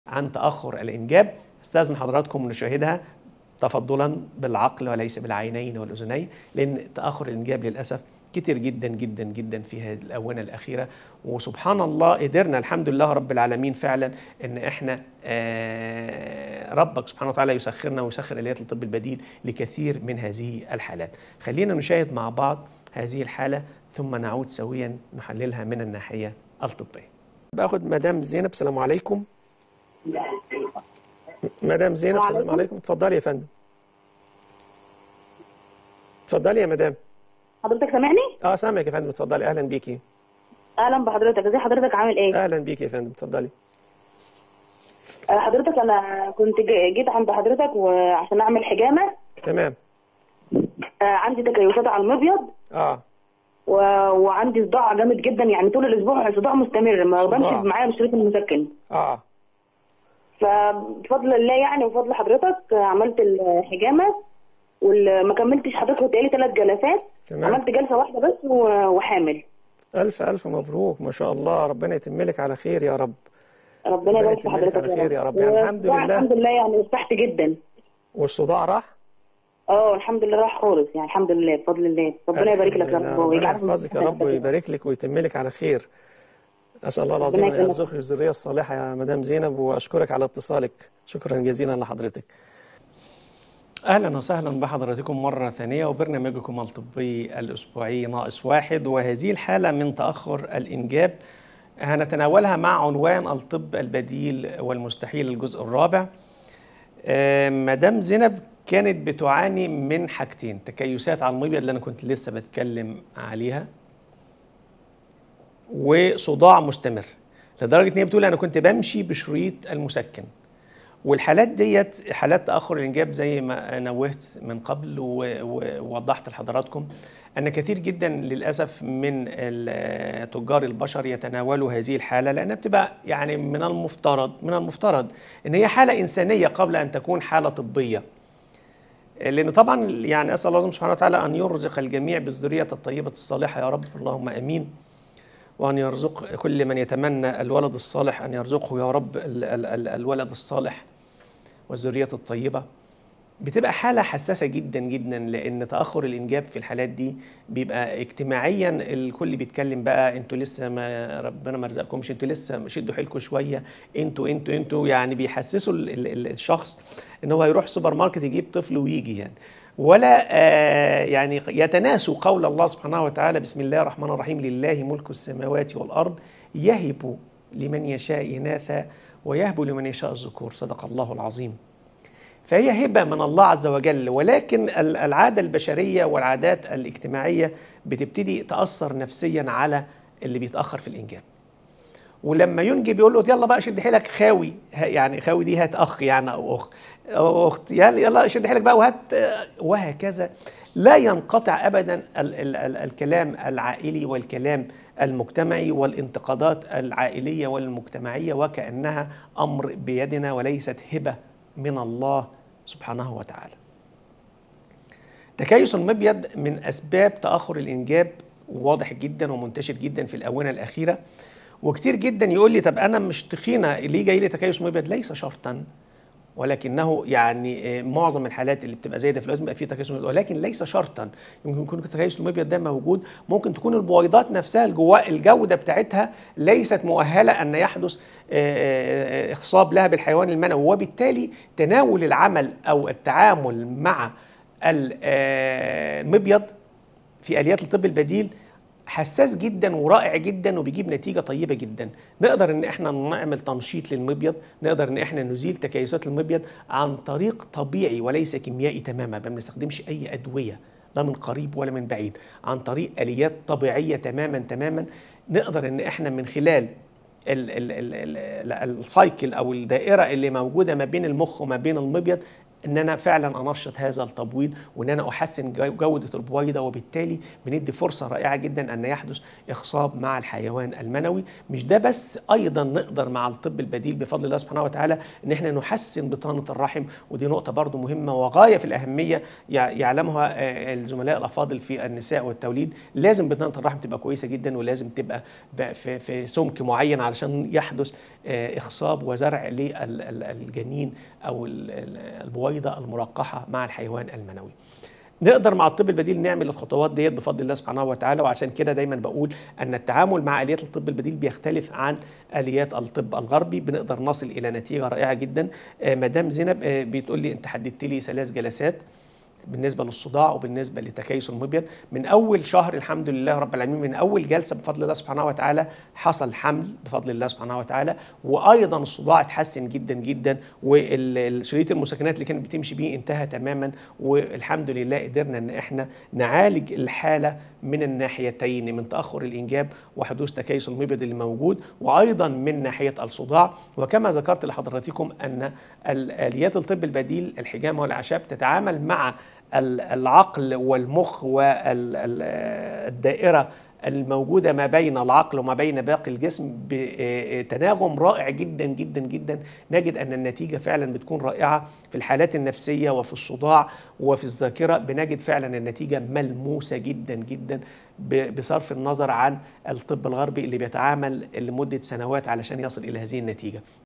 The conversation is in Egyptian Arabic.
عن تأخر الإنجاب استاذن حضراتكم نشاهدها تفضلا بالعقل وليس بالعينين والأذنين لأن تأخر الإنجاب للأسف كتير جدا جدا جدا في هذه الآونة الأخيرة وسبحان الله قدرنا الحمد لله رب العالمين فعلا إن إحنا آه ربك سبحانه وتعالى يسخرنا ويسخر آليات الطب البديل لكثير من هذه الحالات خلينا نشاهد مع بعض هذه الحالة ثم نعود سويا نحللها من الناحية الطبية باخد مدام زينب السلام عليكم مدام زينب السلام وعليكم. عليكم اتفضلي يا فندم اتفضلي يا مدام حضرتك سامعني؟ اه سامعك يا فندم اتفضلي اهلا بيكي اهلا بحضرتك ازي حضرتك عامل ايه؟ اهلا بيكي يا فندم اتفضلي آه، حضرتك انا كنت ج- جيت عند حضرتك وعشان اعمل حجامه تمام آه، عندي تكيسات على المبيض اه و... وعندي صداع جامد جدا يعني طول الاسبوع صداع مستمر ما صداع. بمشي معايا بشريط المسكن اه فبفضل الله يعني وبفضل حضرتك آه، عملت الحجامه وما كملتش حضرتك بقالي ثلاث جلسات تمام. عملت جلسه واحده بس و- وحامل الف الف مبروك ما شاء الله ربنا يتم لك على خير يا رب ربنا يبارك في يتم لك حضرتك على خير يا رب. يعني الحمد والصداع لله. الحمد لله يعني ارتحت جدا والصداع راح اه الحمد لله راح خالص يعني الحمد لله بفضل الله ربنا يبارك لك يا الحمد رب لله. ربنا ويجعلك يحفظك يا رب ويبارك لك ويتم لك على خير اسال الله العظيم ان يكرمك. يرزقك الذريه الصالحه يا مدام زينب واشكرك على اتصالك شكرا جزيلا لحضرتك اهلا وسهلا بحضراتكم مره ثانيه وبرنامجكم الطبي الاسبوعي ناقص واحد وهذه الحاله من تاخر الانجاب هنتناولها مع عنوان الطب البديل والمستحيل الجزء الرابع آه، مدام زينب كانت بتعاني من حاجتين تكيسات على المبيض اللي انا كنت لسه بتكلم عليها وصداع مستمر لدرجه ان هي بتقول انا كنت بمشي بشريط المسكن والحالات ديت حالات تاخر الانجاب زي ما نوهت من قبل و- و- ووضحت لحضراتكم ان كثير جدا للاسف من ال- تجار البشر يتناولوا هذه الحاله لانها بتبقى يعني من المفترض من المفترض ان هي حاله انسانيه قبل ان تكون حاله طبيه لان طبعا يعني اسال الله سبحانه وتعالى ان يرزق الجميع بالذريه الطيبه الصالحه يا رب اللهم امين وأن يرزق كل من يتمنى الولد الصالح أن يرزقه يا رب ال- ال- ال- الولد الصالح والذرية الطيبة بتبقى حالة حساسة جدا جدا لأن تأخر الإنجاب في الحالات دي بيبقى اجتماعيا الكل بيتكلم بقى انتوا لسه ما ربنا ما رزقكمش انتوا لسه شدوا حيلكم شوية انتوا انتوا انتوا يعني بيحسسوا ال- ال- ال- الشخص ان هو يروح سوبر ماركت يجيب طفل ويجي يعني ولا آه يعني يتناسوا قول الله سبحانه وتعالى بسم الله الرحمن الرحيم لله ملك السماوات والأرض يهب لمن يشاء إناثا ويهب لمن يشاء الذكور صدق الله العظيم فهي هبة من الله عز وجل ولكن ال- العادة البشرية والعادات الاجتماعية بتبتدي تأثر نفسيا على اللي بيتأخر في الإنجاب ولما ينجب يقول له يلا بقى شد حيلك خاوي ه- يعني خاوي دي هات اخ يعني او اخت او اخت يلا يلا شد حيلك بقى وهات آه، وهكذا لا ينقطع ابدا ال ال ال الكلام العائلي والكلام المجتمعي والانتقادات العائليه والمجتمعيه وكانها امر بيدنا وليست هبه من الله سبحانه وتعالى. تكيس المبيض من اسباب تاخر الانجاب واضح جدا ومنتشر جدا في الاونه الاخيره وكتير جدا يقول لي طب انا مش تخينه ليه جاي لي تكيس مبيض ليس شرطا ولكنه يعني آه، معظم الحالات اللي بتبقى زي ده في الوزن بيبقى فيه تكيس مبيض ولكن ليس شرطا يمكن يكون التكيس المبيض ده موجود ممكن تكون البويضات نفسها الجوا الجوده بتاعتها ليست مؤهله ان يحدث آه، آه، آه، اخصاب لها بالحيوان المنوي وبالتالي تناول العمل او التعامل مع ال- آه، المبيض في اليات الطب البديل حساس جدا ورائع جدا وبيجيب نتيجه طيبه جدا نقدر ان احنا نعمل تنشيط للمبيض نقدر ان احنا نزيل تكيسات المبيض عن طريق طبيعي وليس كيميائي تماما ما بنستخدمش اي ادويه لا من قريب ولا من بعيد عن طريق اليات طبيعيه تماما تماما نقدر ان احنا من خلال ال- ال- ال- ال- السايكل او الدائره اللي موجوده ما بين المخ وما بين المبيض ان انا فعلا انشط هذا التبويض وان انا احسن جو- جوده البويضه وبالتالي بندي فرصه رائعه جدا ان يحدث اخصاب مع الحيوان المنوي مش ده بس ايضا نقدر مع الطب البديل بفضل الله سبحانه وتعالى ان احنا نحسن بطانه الرحم ودي نقطه برضو مهمه وغايه في الاهميه يع- يعلمها آه، الزملاء الافاضل في النساء والتوليد لازم بطانه الرحم تبقى كويسه جدا ولازم تبقى ب- في في سمك معين علشان يحدث آه، اخصاب وزرع للجنين او ال- ال- البويضه الملقحه مع الحيوان المنوي نقدر مع الطب البديل نعمل الخطوات ديت بفضل الله سبحانه وتعالى وعشان كده دايما بقول ان التعامل مع اليات الطب البديل بيختلف عن اليات الطب الغربي بنقدر نصل الى نتيجه رائعه جدا آه، مدام زينب آه، بتقول لي انت حددت لي ثلاث جلسات بالنسبه للصداع وبالنسبه لتكيس المبيض من اول شهر الحمد لله رب العالمين من اول جلسه بفضل الله سبحانه وتعالى حصل حمل بفضل الله سبحانه وتعالى وايضا الصداع اتحسن جدا جدا والشريط المسكنات اللي كانت بتمشي بيه انتهى تماما والحمد لله قدرنا ان احنا نعالج الحاله من الناحيتين من تاخر الانجاب وحدوث تكيس المبيض اللي موجود وايضا من ناحيه الصداع وكما ذكرت لحضراتكم ان ال- اليات الطب البديل الحجامه والاعشاب تتعامل مع ال- العقل والمخ والدائره الموجودة ما بين العقل وما بين باقي الجسم بتناغم رائع جدا جدا جدا نجد أن النتيجة فعلا بتكون رائعة في الحالات النفسية وفي الصداع وفي الذاكرة بنجد فعلا النتيجة ملموسة جدا جدا ب- بصرف النظر عن الطب الغربي اللي بيتعامل لمدة سنوات علشان يصل إلى هذه النتيجة